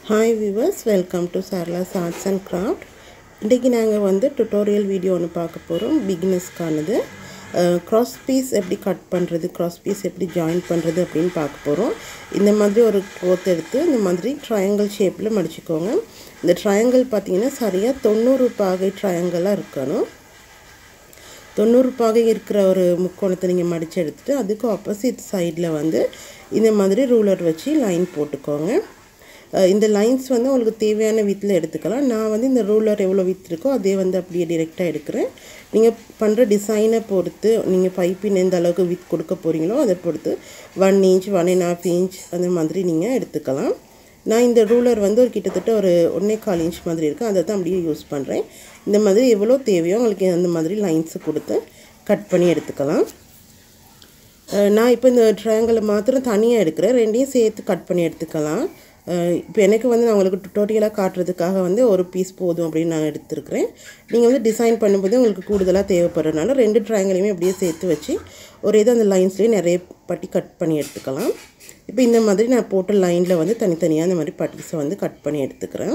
hi viewers welcome to Sarala's arts and craft இன்றைக்கி நாங்கள் வந்து டுட்டோரியல் வீடியோ ஒன்று பார்க்க போகிறோம் பிகினஸ்க்கானது க்ராஸ் பீஸ் எப்படி கட் பண்ணுறது க்ராஸ் பீஸ் எப்படி ஜாயின் பண்ணுறது அப்படின்னு பார்க்க போகிறோம் இந்த மாதிரி ஒரு க்ளோத் எடுத்து இந்த மாதிரி ட்ரையாங்கிள் ஷேப்பில் மடிச்சுக்கோங்க இந்த ட்ரையாங்கிள் பார்த்தீங்கன்னா சரியாக தொண்ணூறு பாகை ட்ரையாங்கிளாக இருக்கணும் தொண்ணூறு பாகை இருக்கிற ஒரு முக்கோணத்தை நீங்கள் மடித்து எடுத்துகிட்டு அதுக்கு ஆப்போசிட் சைடில் வந்து இந்த மாதிரி ரூலர் வச்சு லைன் போட்டுக்கோங்க இந்த லைன்ஸ் வந்து உங்களுக்கு தேவையான வித்தில் எடுத்துக்கலாம் நான் வந்து இந்த ரூலர் எவ்வளோ வித் இருக்கோ அதே வந்து அப்படியே டிரெக்டாக எடுக்கிறேன் நீங்கள் பண்ணுற டிசைனை பொறுத்து நீங்கள் பைப்பின் எந்த அளவுக்கு வித் கொடுக்க போகிறீங்களோ அதை பொறுத்து one inch one and half inch அந்த மாதிரி நீங்கள் எடுத்துக்கலாம் நான் இந்த ரூலர் வந்து ஒரு கிட்டத்தட்ட ஒரு ஒன்றே கால் இன்ச் மாதிரி இருக்குது அதை தான் அப்படியே யூஸ் பண்ணுறேன் இந்த மாதிரி எவ்வளோ தேவையோ உங்களுக்கு அந்த மாதிரி லைன்ஸு கொடுத்து கட் பண்ணி எடுத்துக்கலாம் நான் இப்போ இந்த ட்ரையாங்கிளை மாத்திரம் தனியாக எடுக்கிறேன் ரெண்டையும் சேர்த்து கட் பண்ணி எடுத்துக்கலாம் இப்போ எனக்கு வந்து நான் உங்களுக்கு டுட்டோரியலாக காட்டுறதுக்காக வந்து ஒரு பீஸ் போதும் அப்படின்னு நான் எடுத்துருக்கிறேன் நீங்கள் வந்து டிசைன் பண்ணும்போது உங்களுக்கு கூடுதலாக தேவைப்படுறதுனால ரெண்டு ட்ரையாங்கிளையுமே அப்படியே சேர்த்து வச்சு ஒரு இது அந்த லைன்ஸ்லேயே நிறைய பட்டி கட் பண்ணி எடுத்துக்கலாம் இப்போ இந்த மாதிரி நான் போட்ட லைனில் வந்து தனித்தனியாக இந்த மாதிரி பட்டிஸை வந்து கட் பண்ணி எடுத்துக்கிறேன்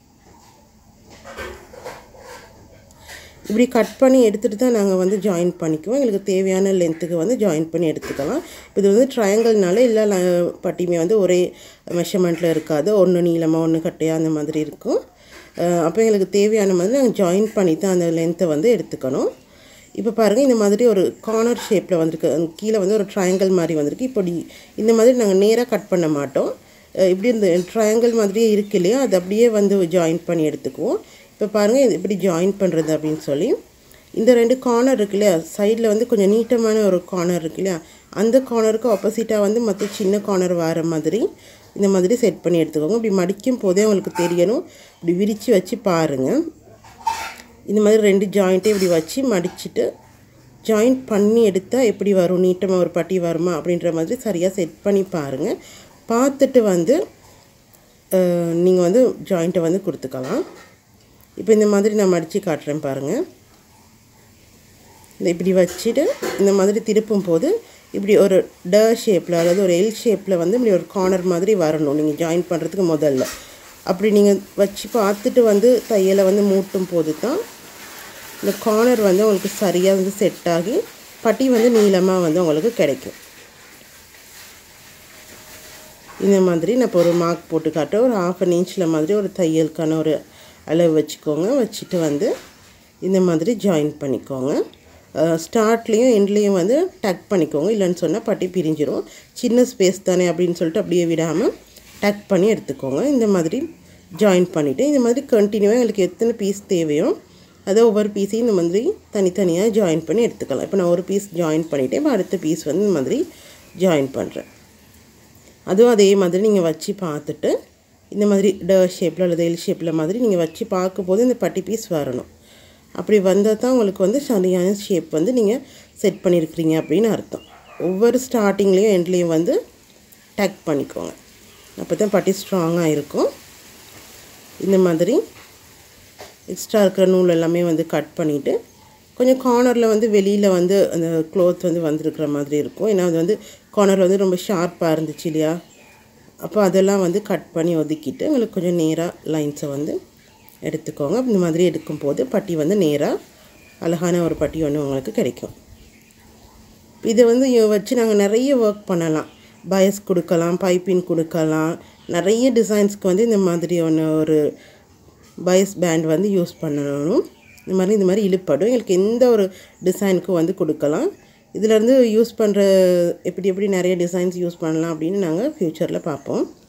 இப்படி கட் பண்ணி எடுத்துகிட்டு தான் நாங்கள் வந்து ஜாயின் பண்ணிக்குவோம் எங்களுக்கு தேவையான லென்த்துக்கு வந்து ஜாயின் பண்ணி எடுத்துக்கலாம் இது வந்து ட்ரையாங்கிள்னால எல்லா பட்டியுமே வந்து ஒரே மெஷர்மெண்ட்டில் இருக்காது ஒன்று நீளமாக ஒன்று கட்டையாக அந்த மாதிரி இருக்கும் அப்போ எங்களுக்கு தேவையான மாதிரி நாங்கள் ஜாயின் பண்ணி தான் அந்த லென்த்தை வந்து எடுத்துக்கணும் இப்போ பாருங்கள் இந்த மாதிரி ஒரு கார்னர் ஷேப்பில் வந்திருக்கு கீழே வந்து ஒரு ட்ரையாங்கிள் மாதிரி வந்திருக்கு இப்படி இந்த மாதிரி நாங்கள் நேராக கட் பண்ண மாட்டோம் இப்படி இந்த ட்ரையாங்கிள் மாதிரியே இருக்கு இல்லையா அது அப்படியே வந்து ஜாயின் பண்ணி எடுத்துக்குவோம் இப்போ பாருங்கள் இது எப்படி ஜாயின் பண்ணுறது அப்படின்னு சொல்லி இந்த ரெண்டு கார்னர் இருக்கு இல்லையா சைடில் வந்து கொஞ்சம் நீட்டமான ஒரு கார்னர் இருக்கு இல்லையா அந்த கார்னருக்கு ஆப்போசிட்டாக வந்து மற்ற சின்ன கார்னர் வர மாதிரி இந்த மாதிரி செட் பண்ணி எடுத்துக்கோங்க இப்படி மடிக்கும் போதே உங்களுக்கு தெரியணும் இப்படி விரித்து வச்சு பாருங்கள் இந்த மாதிரி ரெண்டு ஜாயிண்ட்டே இப்படி வச்சு மடிச்சுட்டு ஜாயிண்ட் பண்ணி எடுத்தால் எப்படி வரும் நீட்டமாக ஒரு பட்டி வருமா அப்படின்ற மாதிரி சரியாக செட் பண்ணி பாருங்கள் பார்த்துட்டு வந்து நீங்கள் வந்து ஜாயிண்ட்டை வந்து கொடுத்துக்கலாம் இப்போ இந்த மாதிரி நான் மடித்து காட்டுறேன் பாருங்கள் இந்த இப்படி வச்சுட்டு இந்த மாதிரி திருப்பும் போது இப்படி ஒரு ட ஷேப்பில் அதாவது ஒரு எல் ஷேப்பில் வந்து இப்படி ஒரு கார்னர் மாதிரி வரணும் நீங்கள் ஜாயின் பண்ணுறதுக்கு முதல்ல அப்படி நீங்கள் வச்சு பார்த்துட்டு வந்து தையலை வந்து மூட்டும் போது தான் இந்த கார்னர் வந்து உங்களுக்கு சரியாக வந்து செட் ஆகி பட்டி வந்து நீளமாக வந்து உங்களுக்கு கிடைக்கும் இந்த மாதிரி நான் இப்போ ஒரு மார்க் போட்டு காட்டுறேன் ஒரு ஆஃப் அன் இன்ச்சில் மாதிரி ஒரு தையலுக்கான ஒரு அளவு வச்சுக்கோங்க வச்சுட்டு வந்து இந்த மாதிரி ஜாயின் பண்ணிக்கோங்க ஸ்டார்ட்லேயும் எண்ட்லேயும் வந்து டக் பண்ணிக்கோங்க இல்லைன்னு சொன்னால் பட்டி பிரிஞ்சிரும் சின்ன ஸ்பேஸ் தானே அப்படின்னு சொல்லிட்டு அப்படியே விடாமல் டக் பண்ணி எடுத்துக்கோங்க இந்த மாதிரி ஜாயின் பண்ணிவிட்டு இந்த மாதிரி கண்டினியூவாக எங்களுக்கு எத்தனை பீஸ் தேவையோ அதை ஒவ்வொரு பீஸையும் இந்த மாதிரி தனித்தனியாக ஜாயின் பண்ணி எடுத்துக்கலாம் இப்போ நான் ஒரு பீஸ் ஜாயின் பண்ணிவிட்டேன் இப்போ அடுத்த பீஸ் வந்து இந்த மாதிரி ஜாயின் பண்ணுறேன் அதுவும் அதே மாதிரி நீங்கள் வச்சு பார்த்துட்டு இந்த மாதிரி ட ஷேப்பில் அல்லது எல் ஷேப்பில் மாதிரி நீங்கள் வச்சு பார்க்கும்போது இந்த பட்டி பீஸ் வரணும் அப்படி வந்தால் தான் உங்களுக்கு வந்து சரியான ஷேப் வந்து நீங்கள் செட் பண்ணியிருக்கிறீங்க அப்படின்னு அர்த்தம் ஒவ்வொரு ஸ்டார்டிங்லேயும் எண்ட்லேயும் வந்து டக் பண்ணிக்கோங்க அப்போ தான் பட்டி ஸ்ட்ராங்காக இருக்கும் இந்த மாதிரி எக்ஸ்ட்ரா இருக்கிற நூல் எல்லாமே வந்து கட் பண்ணிவிட்டு கொஞ்சம் கார்னரில் வந்து வெளியில் வந்து அந்த க்ளோத் வந்து வந்திருக்கிற மாதிரி இருக்கும் ஏன்னா அது வந்து கார்னர் வந்து ரொம்ப ஷார்ப்பாக இருந்துச்சு இல்லையா அப்போ அதெல்லாம் வந்து கட் பண்ணி ஒதுக்கிட்டு உங்களுக்கு கொஞ்சம் நேராக லைன்ஸை வந்து எடுத்துக்கோங்க இந்த மாதிரி எடுக்கும்போது பட்டி வந்து நேராக அழகான ஒரு பட்டி ஒன்று உங்களுக்கு கிடைக்கும் இதை வந்து வச்சு நாங்கள் நிறைய ஒர்க் பண்ணலாம் பயஸ் கொடுக்கலாம் பைப்பின் கொடுக்கலாம் நிறைய டிசைன்ஸ்க்கு வந்து இந்த மாதிரி ஒன்று ஒரு பயஸ் பேண்ட் வந்து யூஸ் பண்ணணும் இந்த மாதிரி இந்த மாதிரி இழுப்படும் எங்களுக்கு எந்த ஒரு டிசைனுக்கும் வந்து கொடுக்கலாம் இதிலேருந்து யூஸ் பண்ணுற எப்படி எப்படி நிறைய டிசைன்ஸ் யூஸ் பண்ணலாம் அப்படின்னு நாங்கள் ஃப்யூச்சரில் பார்ப்போம்